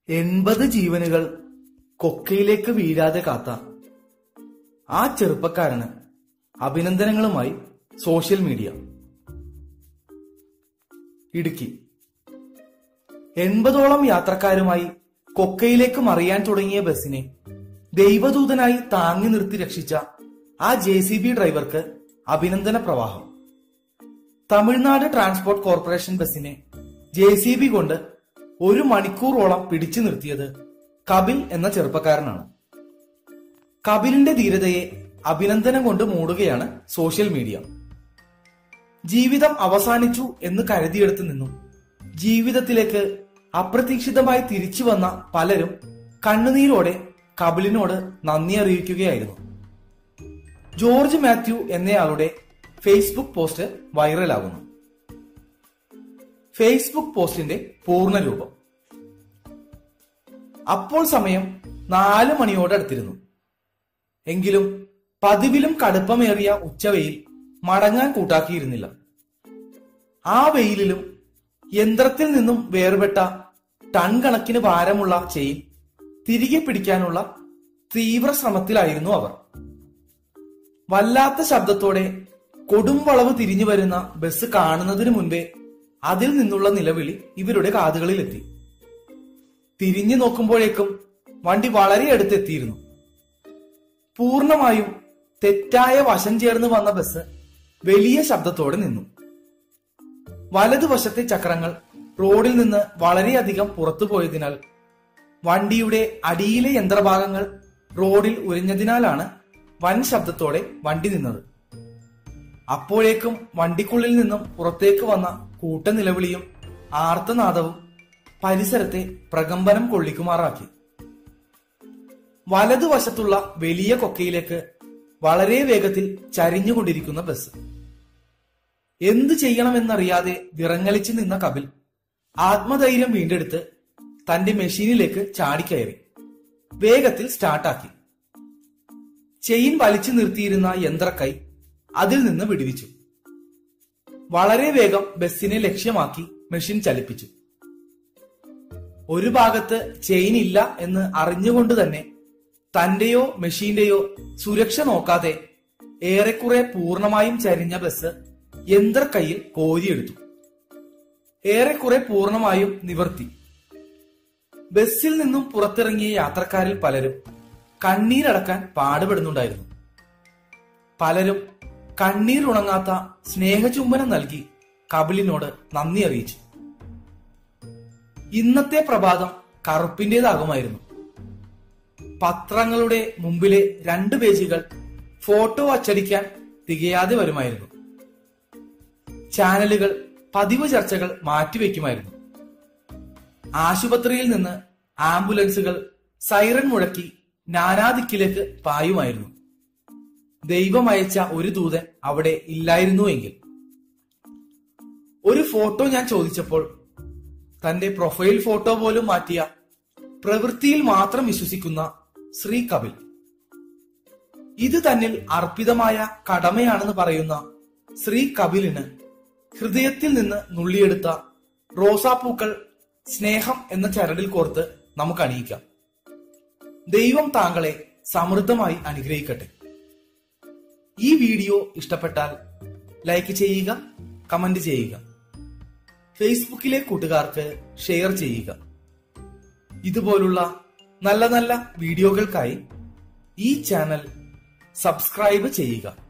എൺപത് ജീവനുകൾ കൊക്കയിലേക്ക് വീഴാതെ കാത്ത ആ ചെറുപ്പക്കാരന് അഭിനന്ദനങ്ങളുമായി സോഷ്യൽ മീഡിയ ഇടുക്കി എൺപതോളം യാത്രക്കാരുമായി കൊക്കയിലേക്ക് മറിയാൻ തുടങ്ങിയ ബസിനെ ദൈവദൂതനായി താങ്ങി നിർത്തി രക്ഷിച്ച ആ ജെ സി ബി ഡ്രൈവർക്ക് അഭിനന്ദന പ്രവാഹം തമിഴ്നാട് ട്രാൻസ്പോർട്ട് കോർപ്പറേഷൻ ബസിനെ ജെ സി ബി കൊണ്ട് ഒരു മണിക്കൂറോളം പിടിച്ചു നിർത്തിയത് കപിൽ എന്ന ചെറുപ്പക്കാരനാണ് കപിലിന്റെ ധീരതയെ അഭിനന്ദനം കൊണ്ട് മൂടുകയാണ് സോഷ്യൽ മീഡിയ ജീവിതം അവസാനിച്ചു എന്ന് കരുതിയെടുത്തു നിന്നും ജീവിതത്തിലേക്ക് അപ്രതീക്ഷിതമായി തിരിച്ചു വന്ന പലരും കണ്ണുനീരോടെ കപിലിനോട് നന്ദി അറിയിക്കുകയായിരുന്നു ജോർജ് മാത്യു എന്നയാളുടെ ഫേസ്ബുക്ക് പോസ്റ്റ് വൈറലാകുന്നു ഫേസ്ബുക്ക് പോസ്റ്റിന്റെ പൂർണ്ണരൂപം അപ്പോൾ സമയം നാല് മണിയോടടുത്തിരുന്നു എങ്കിലും പതിവിലും കടുപ്പമേറിയ ഉച്ചവെയിൽ മടങ്ങാൻ കൂട്ടാക്കിയിരുന്നില്ല ആ വെയിലിലും യന്ത്രത്തിൽ നിന്നും വേർപെട്ട ടൺ കണക്കിന് ഭാരമുള്ള ചെയിൻ തിരികെ പിടിക്കാനുള്ള തീവ്ര ശ്രമത്തിലായിരുന്നു അവർ വല്ലാത്ത ശബ്ദത്തോടെ കൊടും വളവ് തിരിഞ്ഞു വരുന്ന ബസ് കാണുന്നതിന് മുൻപേ അതിൽ നിന്നുള്ള നിലവിളി ഇവരുടെ കാതുകളിലെത്തി തിരിഞ്ഞു നോക്കുമ്പോഴേക്കും വണ്ടി വളരെ അടുത്തെത്തിയിരുന്നു പൂർണമായും തെറ്റായ വശം ചേർന്ന് വന്ന ബസ് വലിയ ശബ്ദത്തോടെ നിന്നു വലതുവശത്തെ ചക്രങ്ങൾ റോഡിൽ നിന്ന് വളരെയധികം പുറത്തു പോയതിനാൽ വണ്ടിയുടെ അടിയിലെ യന്ത്രഭാഗങ്ങൾ റോഡിൽ ഉരഞ്ഞതിനാലാണ് വൻ ശബ്ദത്തോടെ വണ്ടി നിന്നത് അപ്പോഴേക്കും വണ്ടിക്കുള്ളിൽ നിന്നും പുറത്തേക്ക് വന്ന കൂട്ട നിലവിളിയും ആർത്തനാദവും പരിസരത്തെ പ്രകമ്പനം കൊള്ളിക്കുമാറാക്കി വലതുവശത്തുള്ള വലിയ കൊക്കയിലേക്ക് വളരെ വേഗത്തിൽ ചരിഞ്ഞുകൊണ്ടിരിക്കുന്ന ബസ് എന്തു ചെയ്യണമെന്നറിയാതെ വിറങ്ങലിച്ചു നിന്ന കപിൽ ആത്മധൈര്യം വീണ്ടെടുത്ത് തന്റെ മെഷീനിലേക്ക് ചാടിക്കയറി വേഗത്തിൽ സ്റ്റാർട്ടാക്കി ചെയിൻ വലിച്ചു നിർത്തിയിരുന്ന യന്ത്രക്കൈ അതിൽ നിന്ന് വിടുവിച്ചു വളരെ വേഗം ബസ്സിനെ ലക്ഷ്യമാക്കി മെഷീൻ ചലിപ്പിച്ചു ഒരു ഭാഗത്ത് ചെയിൻ ഇല്ല എന്ന് അറിഞ്ഞുകൊണ്ട് തന്നെ തന്റെയോ മെഷീന്റെയോ സുരക്ഷ നോക്കാതെ ഏറെക്കുറെ പൂർണമായും ചരിഞ്ഞ ബസ് യന്ത്രക്കൈയിൽ കോരിയെടുത്തു ഏറെക്കുറെ പൂർണമായും നിവർത്തി ബസ്സിൽ നിന്നും പുറത്തിറങ്ങിയ യാത്രക്കാരിൽ പലരും കണ്ണീരടക്കാൻ പാടുപെടുന്നുണ്ടായിരുന്നു പലരും കണ്ണീർ ഉണങ്ങാത്ത സ്നേഹചുംബനം നൽകി കപിലിനോട് നന്ദി അറിയിച്ചു ഇന്നത്തെ പ്രഭാതം കറുപ്പിന്റേതാകുമായിരുന്നു പത്രങ്ങളുടെ മുമ്പിലെ രണ്ട് പേജുകൾ ഫോട്ടോ അച്ചടിക്കാൻ തികയാതെ വരുമായിരുന്നു ചാനലുകൾ പതിവ് ചർച്ചകൾ മാറ്റിവെക്കുമായിരുന്നു ആശുപത്രിയിൽ നിന്ന് ആംബുലൻസുകൾ സൈറൻ മുഴക്കി നാനാദിക്കിലേക്ക് പായുമായിരുന്നു ദൈവം അയച്ച ഒരു ദൂതൻ അവിടെ ഇല്ലായിരുന്നുവെങ്കിൽ ഒരു ഫോട്ടോ ഞാൻ ചോദിച്ചപ്പോൾ തന്റെ പ്രൊഫൈൽ ഫോട്ടോ പോലും മാറ്റിയ പ്രവൃത്തിയിൽ മാത്രം വിശ്വസിക്കുന്ന ശ്രീ കപിൽ ഇത് തന്നിൽ അർപ്പിതമായ കടമയാണെന്ന് പറയുന്ന ശ്രീ കപിലിന് ഹൃദയത്തിൽ നിന്ന് നുള്ളിയെടുത്ത റോസാപ്പൂക്കൾ സ്നേഹം എന്ന ചരടിൽ കോർത്ത് നമുക്ക് അണിയിക്കാം ദൈവം താങ്കളെ സമൃദ്ധമായി അനുഗ്രഹിക്കട്ടെ ഈ വീഡിയോ ഇഷ്ടപ്പെട്ടാൽ ലൈക്ക് ചെയ്യുക കമന്റ് ചെയ്യുക ഫേസ്ബുക്കിലെ കൂട്ടുകാർക്ക് ഷെയർ ചെയ്യുക ഇതുപോലുള്ള നല്ല നല്ല വീഡിയോകൾക്കായി ഈ ചാനൽ സബ്സ്ക്രൈബ് ചെയ്യുക